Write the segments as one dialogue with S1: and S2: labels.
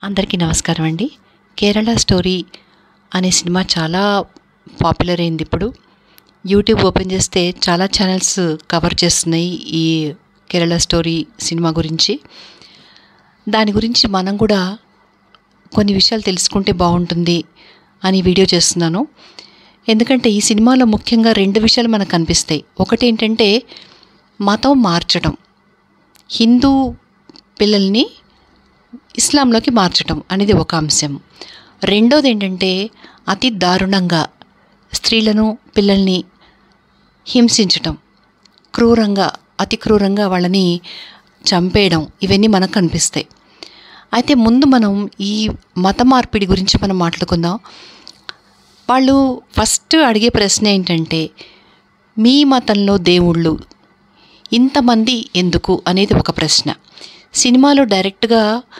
S1: అందరికీ నమస్కారం అండి కేరళ స్టోరీ అనే సినిమా చాలా పాపులర్ అయింది ఇప్పుడు యూట్యూబ్ ఓపెన్ చేస్తే చాలా ఛానల్స్ కవర్ చేస్తున్నాయి ఈ కేరళ స్టోరీ సినిమా గురించి దాని గురించి మనం కూడా కొన్ని విషయాలు తెలుసుకుంటే బాగుంటుంది అని వీడియో చేస్తున్నాను ఎందుకంటే ఈ సినిమాలో ముఖ్యంగా రెండు విషయాలు మనకు కనిపిస్తాయి ఒకటి ఏంటంటే మతం మార్చడం హిందూ పిల్లల్ని ఇస్లాంలోకి మార్చటం అనేది ఒక అంశం రెండోది ఏంటంటే అతి దారుణంగా స్త్రీలను పిల్లల్ని హింసించటం క్రూరంగా అతి క్రూరంగా వాళ్ళని చంపేయడం ఇవన్నీ మనకు కనిపిస్తాయి అయితే ముందు మనం ఈ మత మార్పిడి గురించి మనం మాట్లాడుకుందాం వాళ్ళు ఫస్ట్ అడిగే ప్రశ్న ఏంటంటే మీ మతంలో దేవుళ్ళు ఇంతమంది ఎందుకు అనేది ఒక ప్రశ్న సినిమాలో డైరెక్ట్గా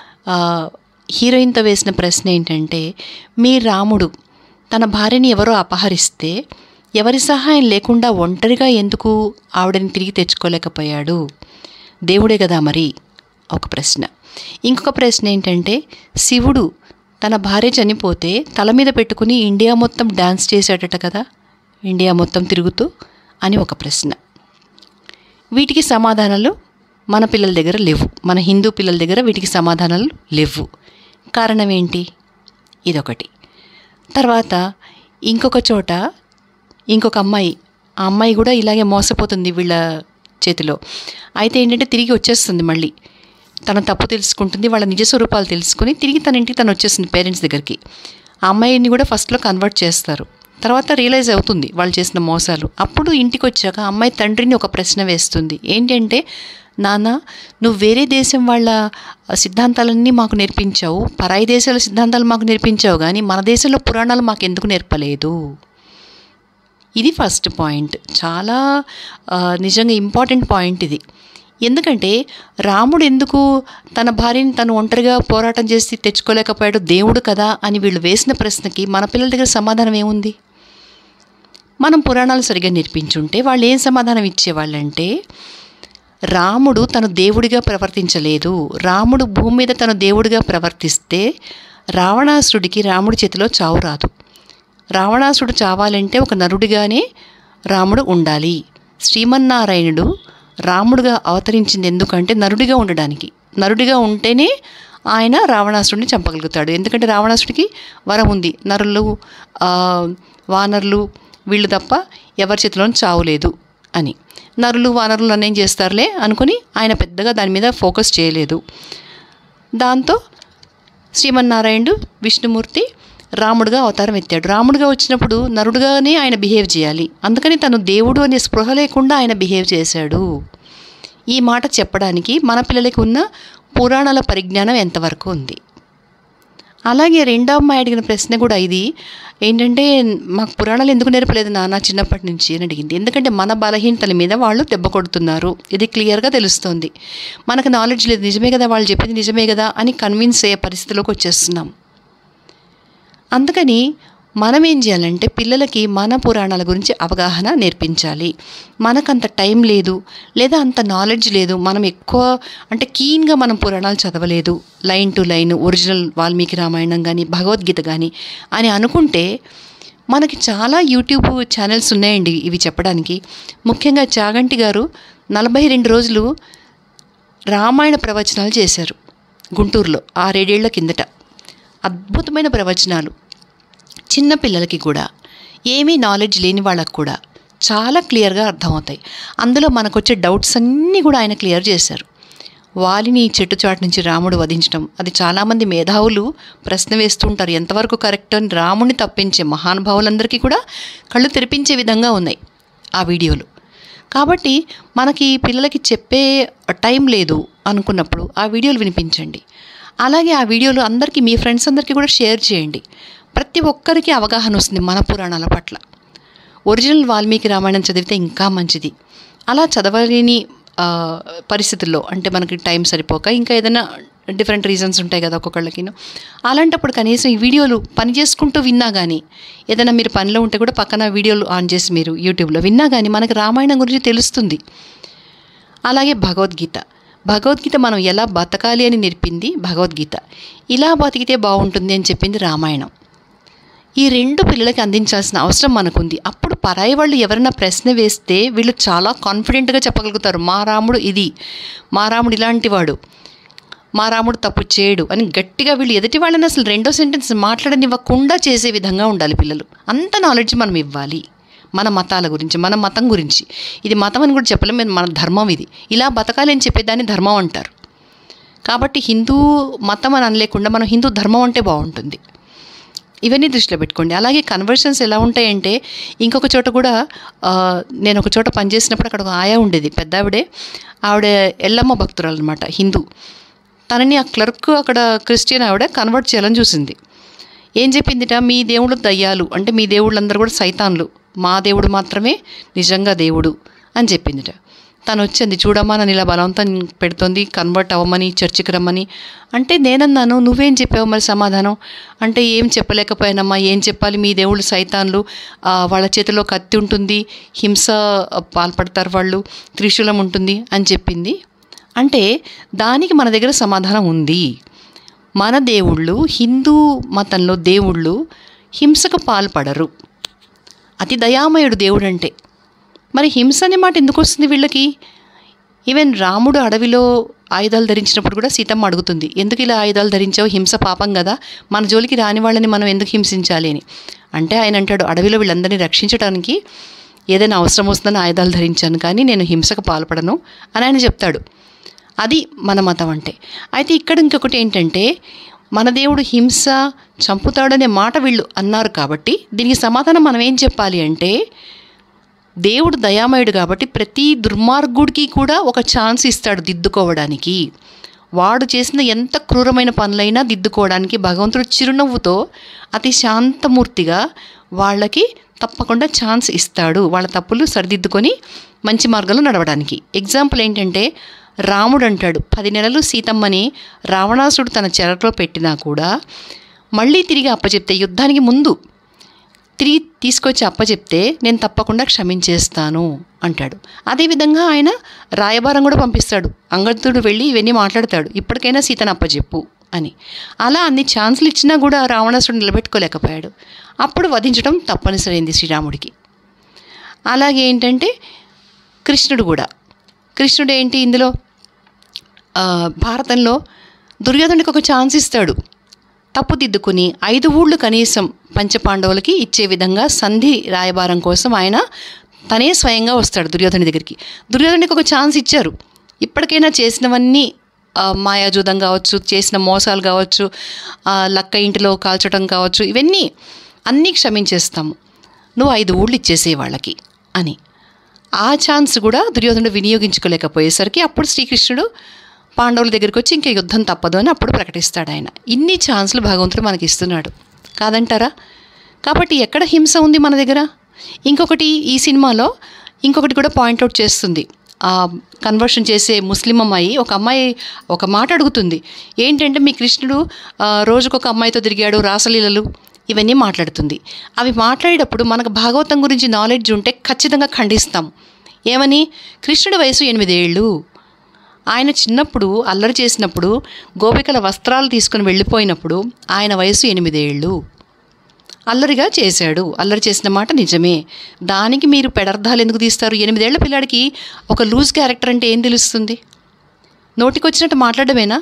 S1: హీరోయిన్తో వేసిన ప్రశ్న ఏంటంటే మీ రాముడు తన భార్యని ఎవరో అపహరిస్తే ఎవరి సహాయం లేకుండా ఒంటరిగా ఎందుకు ఆవిడని తిరిగి తెచ్చుకోలేకపోయాడు దేవుడే కదా మరి ఒక ప్రశ్న ఇంకొక ప్రశ్న ఏంటంటే శివుడు తన భార్య చనిపోతే తల మీద పెట్టుకుని ఇండియా మొత్తం డ్యాన్స్ చేశాడట కదా ఇండియా మొత్తం తిరుగుతూ అని ఒక ప్రశ్న వీటికి సమాధానాలు మన పిల్లల దగ్గర లేవు మన హిందూ పిల్లల దగ్గర వీటికి సమాధానాలు లేవు కారణం ఏంటి ఇదొకటి తర్వాత ఇంకొక చోట ఇంకొక అమ్మాయి ఆ అమ్మాయి కూడా ఇలాగే మోసపోతుంది వీళ్ళ చేతిలో అయితే ఏంటంటే తిరిగి వచ్చేస్తుంది మళ్ళీ తన తప్పు తెలుసుకుంటుంది వాళ్ళ నిజ స్వరూపాలు తెలుసుకుని తిరిగి తన ఇంటికి తను వచ్చేస్తుంది పేరెంట్స్ దగ్గరికి ఆ అమ్మాయిని కూడా ఫస్ట్లో కన్వర్ట్ చేస్తారు తర్వాత రియలైజ్ అవుతుంది వాళ్ళు చేసిన మోసాలు అప్పుడు ఇంటికి వచ్చాక అమ్మాయి తండ్రిని ఒక ప్రశ్న వేస్తుంది ఏంటంటే నాన్న నువ్వు వేరే దేశం వాళ్ళ సిద్ధాంతాలన్నీ మాకు నేర్పించావు పరాయి దేశాల సిద్ధాంతాలు మాకు నేర్పించావు కానీ మన దేశంలో పురాణాలు మాకు ఎందుకు నేర్పలేదు ఇది ఫస్ట్ పాయింట్ చాలా నిజంగా ఇంపార్టెంట్ పాయింట్ ఇది ఎందుకంటే రాముడు ఎందుకు తన భార్యని తను ఒంటరిగా పోరాటం చేసి తెచ్చుకోలేకపోయాడు దేవుడు కదా అని వీళ్ళు వేసిన ప్రశ్నకి మన పిల్లల దగ్గర సమాధానం ఏముంది మనం పురాణాలు సరిగా నేర్పించుంటే వాళ్ళు ఏం సమాధానం ఇచ్చేవాళ్ళంటే రాముడు తను దేవుడిగా ప్రవర్తించలేదు రాముడు భూమి మీద తను దేవుడిగా ప్రవర్తిస్తే రావణాసురుడికి రాముడి చేతిలో చావు రాదు రావణాసురుడు చావాలంటే ఒక నరుడిగానే రాముడు ఉండాలి శ్రీమన్నారాయణుడు రాముడుగా అవతరించింది ఎందుకంటే నరుడిగా ఉండడానికి నరుడిగా ఉంటేనే ఆయన రావణాసుడిని చంపగలుగుతాడు ఎందుకంటే రావణాసుడికి వరం ఉంది నరులు వానరులు వీళ్ళు తప్ప ఎవరి చేతిలోనూ చావులేదు అని నరులు వానరులు అన్నేం చేస్తారులే అనుకుని ఆయన పెద్దగా దాని మీద ఫోకస్ చేయలేదు దాంతో శ్రీమన్నారాయణుడు విష్ణుమూర్తి రాముడుగా అవతారం ఎత్తాడు రాముడుగా వచ్చినప్పుడు నరుడుగానే ఆయన బిహేవ్ చేయాలి అందుకని తను దేవుడు అనే స్పృహ లేకుండా ఆయన బిహేవ్ చేశాడు ఈ మాట చెప్పడానికి మన పిల్లలకి ఉన్న పురాణాల పరిజ్ఞానం ఎంతవరకు ఉంది అలాగే రెండో అమ్మాయి అడిగిన ప్రశ్న కూడా ఇది ఏంటంటే మాకు పురాణాలు ఎందుకు నేర్పలేదు నాన్న చిన్నప్పటి నుంచి అని అడిగింది ఎందుకంటే మన బలహీనతల మీద వాళ్ళు దెబ్బ కొడుతున్నారు ఇది క్లియర్గా తెలుస్తుంది మనకు నాలెడ్జ్ లేదు నిజమే కదా వాళ్ళు చెప్పింది నిజమే కదా అని కన్విన్స్ అయ్యే పరిస్థితిలోకి వచ్చేస్తున్నాం అందుకని మనం ఏం చేయాలంటే పిల్లలకి మన పురాణాల గురించి అవగాహన నేర్పించాలి మనకంత టైం లేదు లేదా అంత నాలెడ్జ్ లేదు మనం ఎక్కువ అంటే కీన్గా మనం పురాణాలు చదవలేదు line to line original Valmiki Ramayanam కానీ భగవద్గీత కానీ అని అనుకుంటే మనకి చాలా యూట్యూబ్ ఛానల్స్ ఉన్నాయండి ఇవి చెప్పడానికి ముఖ్యంగా చాగంటి గారు నలభై రెండు రోజులు రామాయణ ప్రవచనాలు చేశారు గుంటూరులో ఆరేడేళ్ల కిందట అద్భుతమైన ప్రవచనాలు చిన్న పిల్లలకి కూడా ఏమీ నాలెడ్జ్ లేని వాళ్ళకు కూడా చాలా క్లియర్గా అర్థమవుతాయి అందులో మనకు వచ్చే డౌట్స్ అన్నీ కూడా ఆయన క్లియర్ చేశారు వాలిని చెట్టు చాటు నుంచి రాముడు వధించడం అది చాలామంది మేధావులు ప్రశ్న వేస్తూ ఉంటారు ఎంతవరకు కరెక్ట్ అని రాముడిని తప్పించే మహానుభావులందరికీ కూడా కళ్ళు తెరిపించే విధంగా ఉన్నాయి ఆ వీడియోలు కాబట్టి మనకి పిల్లలకి చెప్పే టైం లేదు అనుకున్నప్పుడు ఆ వీడియోలు వినిపించండి అలాగే ఆ వీడియోలు అందరికీ మీ ఫ్రెండ్స్ అందరికీ కూడా షేర్ చేయండి ప్రతి ఒక్కరికి అవగాహన వస్తుంది మన పురాణాల పట్ల ఒరిజినల్ వాల్మీకి రామాయణం చదివితే ఇంకా మంచిది అలా చదవలేని పరిస్థితుల్లో అంటే మనకి టైం సరిపోక ఇంకా ఏదైనా డిఫరెంట్ రీజన్స్ ఉంటాయి కదా ఒక్కొక్కళ్ళకి అలాంటప్పుడు కనీసం ఈ వీడియోలు పని చేసుకుంటూ విన్నా కానీ ఏదైనా మీరు పనిలో ఉంటే కూడా పక్కన వీడియోలు ఆన్ చేసి మీరు యూట్యూబ్లో విన్నా కానీ మనకి రామాయణం గురించి తెలుస్తుంది అలాగే భగవద్గీత భగవద్గీత మనం ఎలా బతకాలి అని నేర్పింది భగవద్గీత ఇలా బతికితే బాగుంటుంది అని చెప్పింది రామాయణం ఈ రెండు పిల్లలకి అందించాల్సిన అవసరం మనకుంది అప్పుడు పరాయి వాళ్ళు ఎవరైనా ప్రశ్న వేస్తే వీళ్ళు చాలా కాన్ఫిడెంట్గా చెప్పగలుగుతారు మా రాముడు ఇది మా రాముడు ఇలాంటివాడు మా రాముడు తప్పు చేయడు అని గట్టిగా వీళ్ళు ఎదుటి వాళ్ళని అసలు రెండో సెంటెన్స్ మాట్లాడనివ్వకుండా చేసే విధంగా ఉండాలి పిల్లలు అంత నాలెడ్జ్ మనం ఇవ్వాలి మన మతాల గురించి మన మతం గురించి ఇది మతం అని కూడా చెప్పలేం ఇది మన ధర్మం ఇది ఇలా బతకాలి అని చెప్పేదాన్ని ధర్మం అంటారు కాబట్టి హిందూ మతం అని అనలేకుండా మనం హిందూ ధర్మం అంటే బాగుంటుంది ఇవన్నీ దృష్టిలో పెట్టుకోండి అలాగే కన్వర్షన్స్ ఎలా ఉంటాయంటే ఇంకొక చోట కూడా ఆ, నేను ఒక చోట పనిచేసినప్పుడు అక్కడ ఒక ఆయా ఉండేది పెద్ద ఆవిడే ఆవిడ ఎల్లమ్మ భక్తురాలు అనమాట హిందూ తనని ఆ క్లర్క్ అక్కడ క్రిస్టియన్ ఆవిడ కన్వర్ట్ చేయాలని చూసింది ఏం చెప్పిందిట మీ దేవుడు దయ్యాలు అంటే మీ దేవుళ్ళందరూ కూడా సైతాన్లు మా దేవుడు మాత్రమే నిజంగా దేవుడు అని చెప్పిందిట తను వచ్చింది చూడమ్మా నన్ను ఇలా బలవంతం పెడుతోంది కన్వర్ట్ అవ్వమని చర్చికి రమ్మని అంటే నేనన్నాను నువ్వేం చెప్పావు మరి సమాధానం అంటే ఏం చెప్పలేకపోయానమ్మా ఏం చెప్పాలి మీ దేవుళ్ళు సైతాన్లు ఆ, వాళ్ళ చేతిలో కత్తి ఉంటుంది హింస ఆ, పాల్పడతారు వాళ్ళు త్రిశూలం ఉంటుంది అని చెప్పింది అంటే దానికి మన దగ్గర సమాధానం ఉంది మన దేవుళ్ళు హిందూ మతంలో దేవుళ్ళు హింసకు పాల్పడరు అతి దయామయుడు దేవుడు అంటే మరి హింస అనే మాట ఎందుకు వస్తుంది వీళ్ళకి ఈవెన్ రాముడు అడవిలో ఆయుధాలు ధరించినప్పుడు కూడా సీతమ్మ అడుగుతుంది ఎందుకు ఇలా ఆయుధాలు ధరించావు హింస పాపం కదా మన జోలికి రాని వాళ్ళని మనం ఎందుకు హింసించాలి అని అంటే ఆయన అంటాడు అడవిలో వీళ్ళందరినీ రక్షించడానికి ఏదైనా అవసరం వస్తుందని ఆయుధాలు ధరించాను కానీ నేను హింసకు పాల్పడను అని ఆయన చెప్తాడు అది మన మతం అంటే అయితే ఇక్కడ ఇంకొకటి ఏంటంటే మన దేవుడు హింస చంపుతాడనే మాట వీళ్ళు అన్నారు కాబట్టి దీనికి సమాధానం మనం ఏం చెప్పాలి అంటే దేవుడు దయామయుడు కాబట్టి ప్రతి దుర్మార్గుడికి కూడా ఒక ఛాన్స్ ఇస్తాడు దిద్దుకోవడానికి వాడు చేసిన ఎంత క్రూరమైన పనులైనా దిద్దుకోవడానికి భగవంతుడు చిరునవ్వుతో అతి శాంతమూర్తిగా వాళ్ళకి తప్పకుండా ఛాన్స్ ఇస్తాడు వాళ్ళ తప్పులు సరిదిద్దుకొని మంచి మార్గంలో నడవడానికి ఎగ్జాంపుల్ ఏంటంటే రాముడు అంటాడు పది నెలలు సీతమ్మని రావణాసుడు తన చెరలో పెట్టినా కూడా మళ్ళీ తిరిగి అప్పచెప్తే యుద్ధానికి ముందు తిరిగి తీసుకొచ్చి అప్పచెప్తే నేను తప్పకుండా క్షమించేస్తాను అంటాడు అదేవిధంగా ఆయన రాయబారం కూడా పంపిస్తాడు అంగదుడు వెళ్ళి ఇవన్నీ మాట్లాడతాడు ఇప్పటికైనా సీతను అప్పచెప్పు అని అలా అన్ని ఛాన్సులు ఇచ్చినా కూడా రావణాసుడు నిలబెట్టుకోలేకపోయాడు అప్పుడు వధించడం తప్పనిసరైంది శ్రీరాముడికి అలాగే ఏంటంటే కృష్ణుడు కూడా కృష్ణుడు ఏంటి ఇందులో ఆ, భారతంలో దుర్యోధనుడికి ఒక ఛాన్స్ ఇస్తాడు తప్పు దిద్దుకుని ఐదు ఊళ్ళు కనీసం పంచపాండవులకి ఇచ్చే విధంగా సంధి రాయబారం కోసం ఆయన తనే స్వయంగా వస్తాడు దుర్యోధనుడి దగ్గరికి దుర్యోధనుడికి ఒక ఛాన్స్ ఇచ్చారు ఇప్పటికైనా చేసినవన్నీ ఆ, మాయాజూదం కావచ్చు చేసిన మోసాలు కావచ్చు ఆ, లక్క ఇంటిలో కాల్చడం కావచ్చు ఇవన్నీ అన్నీ క్షమించేస్తాము నువ్వు ఐదు ఊళ్ళు ఇచ్చేసే వాళ్ళకి అని ఆ ఛాన్స్ కూడా దుర్యోధనుడు వినియోగించుకోలేకపోయేసరికి అప్పుడు శ్రీకృష్ణుడు పాండవుల దగ్గరికి వచ్చి ఇంకా యుద్ధం తప్పదు అని అప్పుడు ప్రకటిస్తాడు ఆయన ఇన్ని ఛాన్సులు భగవంతుడు మనకి ఇస్తున్నాడు కాదంటారా కాబట్టి ఎక్కడ హింస ఉంది మన దగ్గర ఇంకొకటి ఈ సినిమాలో ఇంకొకటి కూడా పాయింట్అవుట్ చేస్తుంది ఆ కన్వర్షన్ చేసే ముస్లిం అమ్మాయి ఒక అమ్మాయి ఒక మాట అడుగుతుంది ఏంటంటే మీ కృష్ణుడు ఆ, రోజుకొక అమ్మాయితో తిరిగాడు రాసలీలలు ఇవన్నీ మాట్లాడుతుంది అవి మాట్లాడేటప్పుడు మనకు భాగవతం గురించి నాలెడ్జ్ ఉంటే ఖచ్చితంగా ఖండిస్తాం ఏమని కృష్ణుడి వయసు ఎనిమిదేళ్ళు ఆయన చిన్నప్పుడు అల్లరి చేసినప్పుడు గోపికల వస్త్రాలు తీసుకుని వెళ్ళిపోయినప్పుడు ఆయన వయసు ఎనిమిదేళ్ళు అల్లరిగా చేశాడు అల్లరి చేసిన మాట నిజమే దానికి మీరు పెడర్థాలు ఎందుకు తీస్తారు ఎనిమిదేళ్ల పిల్లాడికి ఒక లూజ్ క్యారెక్టర్ అంటే ఏం తెలుస్తుంది నోటికొచ్చినట్టు మాట్లాడమేనా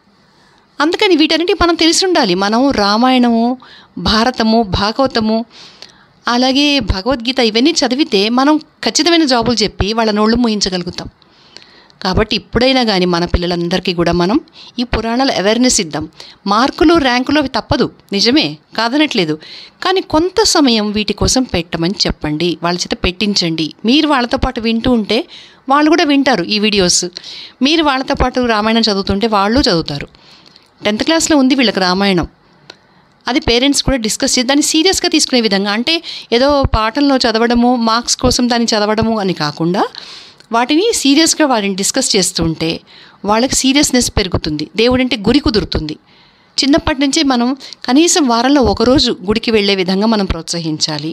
S1: అందుకని వీటన్నిటి మనం తెలిసి ఉండాలి మనం రామాయణము భారతము భాగవతము అలాగే భగవద్గీత ఇవన్నీ చదివితే మనం ఖచ్చితమైన జాబులు చెప్పి వాళ్ళ నోళ్ళు మూయించగలుగుతాం కాబట్టి ఇప్పుడైనా కానీ మన పిల్లలందరికీ కూడా మనం ఈ పురాణాల అవేర్నెస్ ఇద్దాం మార్కులు ర్యాంకులు అవి తప్పదు నిజమే కాదనట్లేదు కానీ కొంత సమయం వీటి కోసం పెట్టమని చెప్పండి వాళ్ళ చేత పెట్టించండి మీరు వాళ్ళతో పాటు వింటూ ఉంటే వాళ్ళు కూడా వింటారు ఈ వీడియోస్ మీరు వాళ్ళతో పాటు రామాయణం చదువుతుంటే వాళ్ళు చదువుతారు టెన్త్ క్లాస్లో ఉంది వీళ్ళకి రామాయణం అది పేరెంట్స్ కూడా డిస్కస్ చేసి దాన్ని సీరియస్గా తీసుకునే విధంగా అంటే ఏదో పాఠంలో చదవడము మార్క్స్ కోసం దాన్ని చదవడము అని కాకుండా వాటిని సీరియస్గా వాటిని డిస్కస్ చేస్తుంటే వాళ్ళకి సీరియస్నెస్ పెరుగుతుంది దేవుడంటే గురి కుదురుతుంది చిన్నప్పటి నుంచే మనం కనీసం వారంలో ఒకరోజు గుడికి వెళ్ళే విధంగా మనం ప్రోత్సహించాలి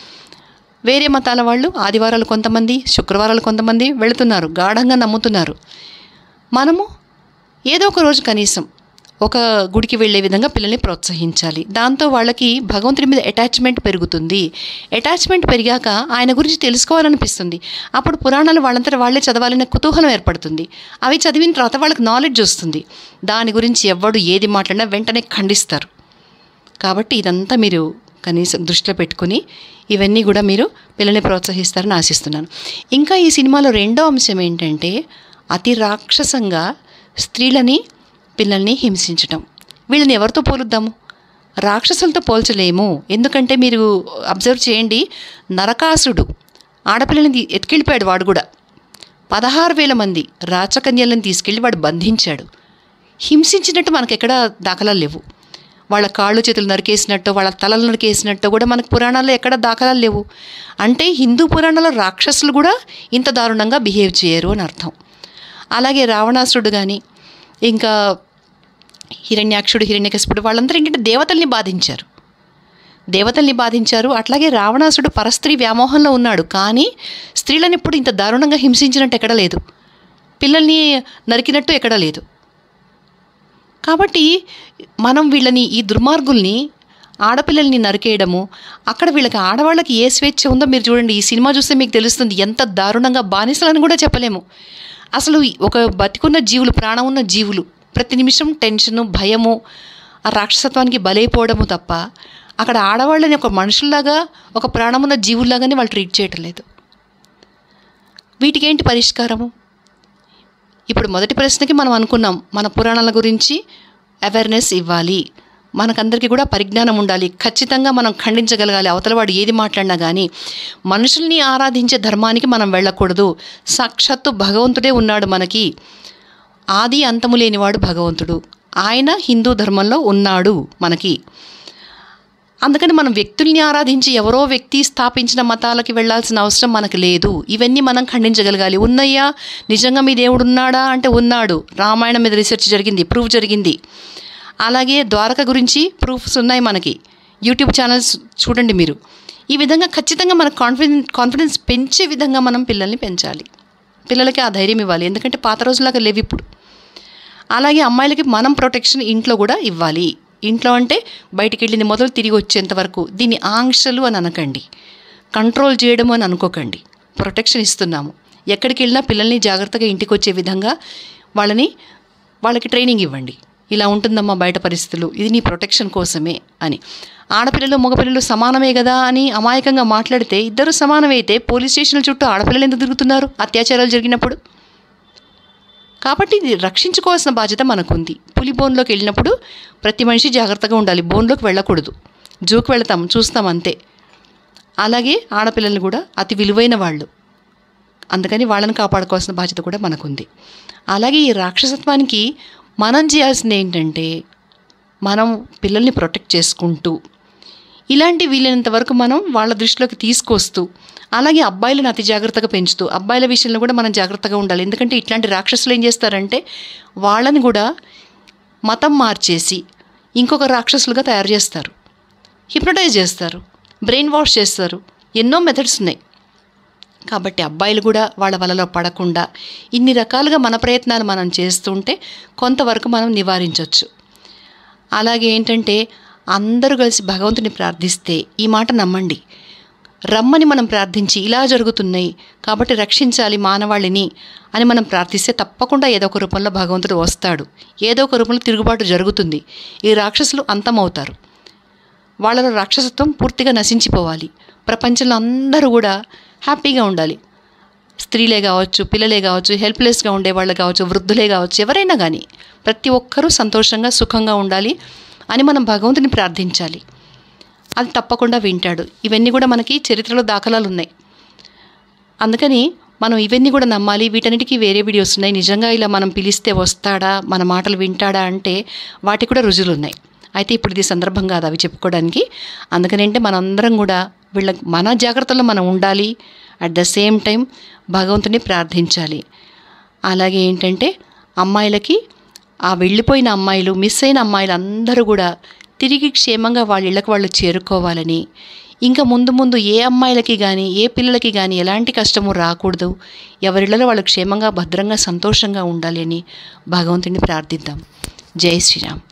S1: వేరే మతాల వాళ్ళు ఆదివారాలు కొంతమంది శుక్రవారాలు కొంతమంది వెళుతున్నారు గాఢంగా నమ్ముతున్నారు మనము ఏదో ఒక రోజు కనీసం ఒక గుడికి వెళ్ళే విధంగా పిల్లల్ని ప్రోత్సహించాలి దాంతో వాళ్ళకి భగవంతుడి మీద అటాచ్మెంట్ పెరుగుతుంది అటాచ్మెంట్ పెరిగాక ఆయన గురించి తెలుసుకోవాలనిపిస్తుంది అప్పుడు పురాణాలు వాళ్ళంతట వాళ్ళే చదవాలనే కుతూహలం ఏర్పడుతుంది అవి చదివిన తర్వాత వాళ్ళకి నాలెడ్జ్ వస్తుంది దాని గురించి ఎవడు ఏది మాట్లాడినా వెంటనే ఖండిస్తారు కాబట్టి ఇదంతా మీరు కనీసం దృష్టిలో పెట్టుకుని ఇవన్నీ కూడా మీరు పిల్లల్ని ప్రోత్సహిస్తారని ఆశిస్తున్నాను ఇంకా ఈ సినిమాలో రెండో అంశం ఏంటంటే అతి రాక్షసంగా స్త్రీలని పిల్లల్ని హింసించటం వీళ్ళని ఎవరితో పోలుద్దాము రాక్షసులతో పోల్చలేము ఎందుకంటే మీరు అబ్జర్వ్ చేయండి నరకాసుడు ఆడపిల్లని ఎత్తుకెళ్ళిపోయాడు వాడు కూడా పదహారు వేల మంది రాచకన్యలను తీసుకెళ్ళి వాడు బంధించాడు హింసించినట్టు మనకు ఎక్కడ దాఖలాలు లేవు వాళ్ళ కాళ్ళు చేతులు నరికేసినట్టు వాళ్ళ తలలు నరికేసినట్టు కూడా మనకు పురాణాల్లో ఎక్కడ దాఖలాలు లేవు అంటే హిందూ పురాణాల్లో రాక్షసులు కూడా ఇంత దారుణంగా బిహేవ్ చేయరు అని అర్థం అలాగే రావణాసురుడు కానీ ఇంకా హిరణ్యాక్షుడు హిరణ్యకశిపుడు వాళ్ళందరూ ఏంటంటే దేవతల్ని బాధించారు దేవతల్ని బాధించారు అట్లాగే రావణాసుడు పరస్త్రీ వ్యామోహంలో ఉన్నాడు కానీ స్త్రీలను ఎప్పుడు ఇంత దారుణంగా హింసించినట్టు ఎక్కడ లేదు పిల్లల్ని నరికినట్టు ఎక్కడ లేదు కాబట్టి మనం వీళ్ళని ఈ దుర్మార్గుల్ని ఆడపిల్లల్ని నరికేయడము అక్కడ వీళ్ళకి ఆడవాళ్ళకి ఏ స్వేచ్ఛ ఉందో మీరు చూడండి ఈ సినిమా చూస్తే మీకు తెలుస్తుంది ఎంత దారుణంగా బానిసలని కూడా చెప్పలేము అసలు ఒక బతికున్న జీవులు ప్రాణం ఉన్న జీవులు ప్రతి నిమిషం టెన్షను భయము ఆ రాక్షసత్వానికి బలైపోవడము తప్ప అక్కడ ఆడవాళ్ళని ఒక మనుషుల్లాగా ఒక ప్రాణమున్న జీవుల్లాగానే వాళ్ళు ట్రీట్ చేయటం లేదు వీటికి ఏంటి పరిష్కారము ఇప్పుడు మొదటి ప్రశ్నకి మనం అనుకున్నాం మన పురాణాల గురించి అవేర్నెస్ ఇవ్వాలి మనకందరికీ కూడా పరిజ్ఞానం ఉండాలి ఖచ్చితంగా మనం ఖండించగలగాలి అవతలవాడు ఏది మాట్లాడినా కానీ మనుషుల్ని ఆరాధించే ధర్మానికి మనం వెళ్ళకూడదు సాక్షాత్తు భగవంతుడే ఉన్నాడు మనకి ఆది అంతము లేనివాడు భగవంతుడు ఆయన హిందూ ధర్మంలో ఉన్నాడు మనకి అందుకని మనం వ్యక్తుల్ని ఆరాధించి ఎవరో వ్యక్తి స్థాపించిన మతాలకి వెళ్ళాల్సిన అవసరం మనకు లేదు ఇవన్నీ మనం ఖండించగలగాలి ఉన్నయ్యా నిజంగా మీ దేవుడు ఉన్నాడా అంటే ఉన్నాడు రామాయణం మీద రీసెర్చ్ జరిగింది ప్రూఫ్ జరిగింది అలాగే ద్వారక గురించి ప్రూఫ్స్ ఉన్నాయి మనకి యూట్యూబ్ ఛానల్స్ చూడండి మీరు ఈ విధంగా ఖచ్చితంగా మన కాన్ఫిడెన్స్ కాన్ఫిడెన్స్ పెంచే విధంగా మనం పిల్లల్ని పెంచాలి పిల్లలకి ఆ ధైర్యం ఇవ్వాలి ఎందుకంటే పాత రోజులాగా లేవు ఇప్పుడు అలాగే అమ్మాయిలకి మనం ప్రొటెక్షన్ ఇంట్లో కూడా ఇవ్వాలి ఇంట్లో అంటే బయటికి వెళ్ళింది మొదలు తిరిగి వచ్చేంత వరకు దీన్ని ఆంక్షలు అని అనకండి కంట్రోల్ చేయడం అని అనుకోకండి ప్రొటెక్షన్ ఇస్తున్నాము ఎక్కడికి వెళ్ళినా పిల్లల్ని జాగ్రత్తగా ఇంటికి వచ్చే విధంగా వాళ్ళని వాళ్ళకి ట్రైనింగ్ ఇవ్వండి ఇలా ఉంటుందమ్మా బయట పరిస్థితులు ఇది నీ ప్రొటెక్షన్ కోసమే అని ఆడపిల్లలు మగపిల్లలు సమానమే కదా అని అమాయకంగా మాట్లాడితే ఇద్దరు సమానమైతే పోలీస్ స్టేషన్ల చుట్టూ ఆడపిల్లలు ఎందుకు తిరుగుతున్నారు అత్యాచారాలు జరిగినప్పుడు కాబట్టి ఇది రక్షించుకోవాల్సిన బాధ్యత మనకుంది పులి బోన్లోకి వెళ్ళినప్పుడు ప్రతి మనిషి జాగ్రత్తగా ఉండాలి బోన్లోకి వెళ్ళకూడదు జూకి వెళతాం చూస్తాం అంతే అలాగే ఆడపిల్లలు కూడా అతి విలువైన వాళ్ళు అందుకని వాళ్ళని కాపాడుకోవాల్సిన బాధ్యత కూడా మనకుంది అలాగే ఈ రాక్షసత్వానికి మనం చేయాల్సింది ఏంటంటే మనం పిల్లల్ని ప్రొటెక్ట్ చేసుకుంటూ ఇలాంటి వీలైనంత వరకు మనం వాళ్ళ దృష్టిలోకి తీసుకొస్తూ అలాగే అబ్బాయిలను అతి జాగ్రత్తగా పెంచుతూ అబ్బాయిల విషయంలో కూడా మనం జాగ్రత్తగా ఉండాలి ఎందుకంటే ఇట్లాంటి రాక్షసులు ఏం చేస్తారంటే వాళ్ళని కూడా మతం మార్చేసి ఇంకొక రాక్షసులుగా తయారు చేస్తారు హిప్నటైజ్ చేస్తారు బ్రెయిన్ వాష్ చేస్తారు ఎన్నో మెథడ్స్ ఉన్నాయి కాబట్టి అబ్బాయిలు కూడా వాళ్ళ వలలో పడకుండా ఇన్ని రకాలుగా మన ప్రయత్నాలు మనం చేస్తుంటే కొంతవరకు మనం నివారించవచ్చు అలాగే ఏంటంటే అందరూ కలిసి భగవంతుని ప్రార్థిస్తే ఈ మాట నమ్మండి రమ్మని మనం ప్రార్థించి ఇలా జరుగుతున్నాయి కాబట్టి రక్షించాలి మానవాళిని అని మనం ప్రార్థిస్తే తప్పకుండా ఏదో ఒక రూపంలో భగవంతుడు వస్తాడు ఏదో ఒక రూపంలో తిరుగుబాటు జరుగుతుంది ఈ రాక్షసులు అంతమవుతారు వాళ్ళలో రాక్షసత్వం పూర్తిగా నశించిపోవాలి ప్రపంచంలో అందరూ కూడా హ్యాపీగా ఉండాలి స్త్రీలే కావచ్చు పిల్లలే కావచ్చు హెల్ప్లెస్గా ఉండేవాళ్ళు కావచ్చు వృద్ధులే కావచ్చు ఎవరైనా కానీ ప్రతి ఒక్కరూ సంతోషంగా సుఖంగా ఉండాలి అని మనం భగవంతుని ప్రార్థించాలి అది తప్పకుండా వింటాడు ఇవన్నీ కూడా మనకి చరిత్రలో దాఖలాలు ఉన్నాయి అందుకని మనం ఇవన్నీ కూడా నమ్మాలి వీటన్నిటికీ వేరే వీడియోస్ ఉన్నాయి నిజంగా ఇలా మనం పిలిస్తే వస్తాడా మన మాటలు వింటాడా అంటే వాటికి కూడా రుజువులు ఉన్నాయి అయితే ఇప్పుడు ఇది సందర్భం కాదు అవి చెప్పుకోవడానికి అందుకనంటే మనందరం కూడా వీళ్ళ మన జాగ్రత్తలో మనం ఉండాలి అట్ ద సేమ్ టైం భగవంతుని ప్రార్థించాలి అలాగే ఏంటంటే అమ్మాయిలకి ఆ వెళ్ళిపోయిన అమ్మాయిలు మిస్ అయిన అమ్మాయిలు అందరూ కూడా తిరిగి క్షేమంగా వాళ్ళ ఇళ్ళకి వాళ్ళు చేరుకోవాలని ఇంకా ముందు ముందు ఏ అమ్మాయిలకి కానీ ఏ పిల్లలకి కానీ ఎలాంటి కష్టము రాకూడదు ఎవరిళ్ళలో వాళ్ళు క్షేమంగా భద్రంగా సంతోషంగా ఉండాలి అని భగవంతుని ప్రార్థిద్దాం జై శ్రీరామ్